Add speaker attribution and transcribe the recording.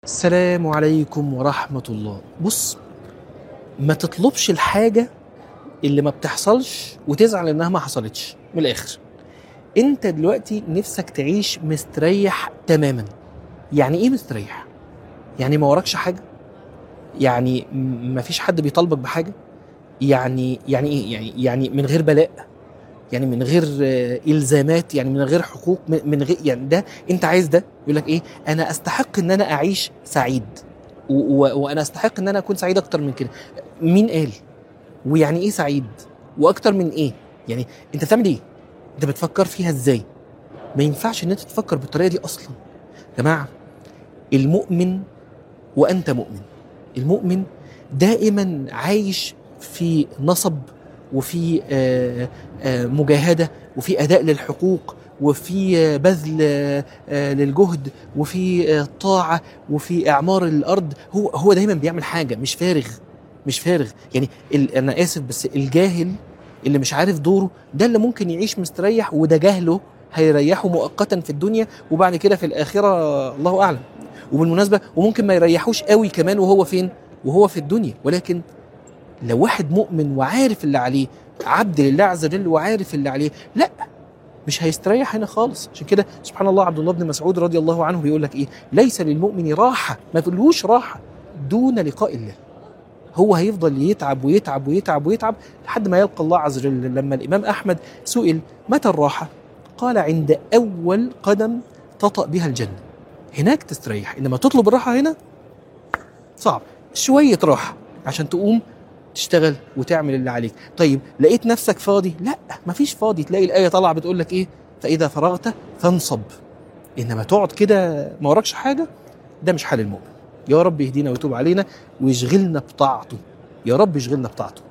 Speaker 1: السلام عليكم ورحمة الله بص ما تطلبش الحاجة اللي ما بتحصلش وتزعل انها ما حصلتش من الاخر انت دلوقتي نفسك تعيش مستريح تماما يعني ايه مستريح يعني ما وراكش حاجة يعني م- ما فيش حد بيطالبك بحاجة يعني يعني ايه يعني يعني من غير بلاء يعني من غير آه، الزامات يعني من غير حقوق من من غير يعني ده انت عايز ده يقول لك ايه انا استحق ان انا اعيش سعيد و و وانا استحق ان انا اكون سعيد اكتر من كده مين قال ويعني ايه سعيد واكتر من ايه يعني انت بتعمل ايه انت بتفكر فيها ازاي ما ينفعش ان انت تفكر بالطريقه دي اصلا يا جماعه المؤمن وانت مؤمن المؤمن دائما عايش في نصب وفي آه، آه، مجاهده وفي اداء للحقوق وفي آه، بذل آه، آه، للجهد وفي آه، طاعه وفي اعمار الارض هو هو دايما بيعمل حاجه مش فارغ مش فارغ يعني ال- انا اسف بس الجاهل اللي مش عارف دوره ده اللي ممكن يعيش مستريح وده جهله هيريحه مؤقتا في الدنيا وبعد كده في الاخره الله اعلم وبالمناسبه وممكن ما يريحوش قوي كمان وهو فين وهو في الدنيا ولكن لو واحد مؤمن وعارف اللي عليه عبد لله عز وجل وعارف اللي عليه لا مش هيستريح هنا خالص عشان كده سبحان الله عبد الله بن مسعود رضي الله عنه بيقول لك ايه ليس للمؤمن راحه ما تقولوش راحه دون لقاء الله هو هيفضل يتعب ويتعب ويتعب ويتعب لحد ما يلقى الله عز وجل لما الامام احمد سئل متى الراحه قال عند اول قدم تطأ بها الجنه هناك تستريح انما تطلب الراحه هنا صعب شويه راحه عشان تقوم تشتغل وتعمل اللي عليك طيب لقيت نفسك فاضي لا مفيش فاضي تلاقي الايه طالعه بتقول لك ايه فاذا فرغت فانصب انما تقعد كده ما وراكش حاجه ده مش حال المؤمن يا رب يهدينا ويتوب علينا ويشغلنا بطاعته يا رب يشغلنا بطاعته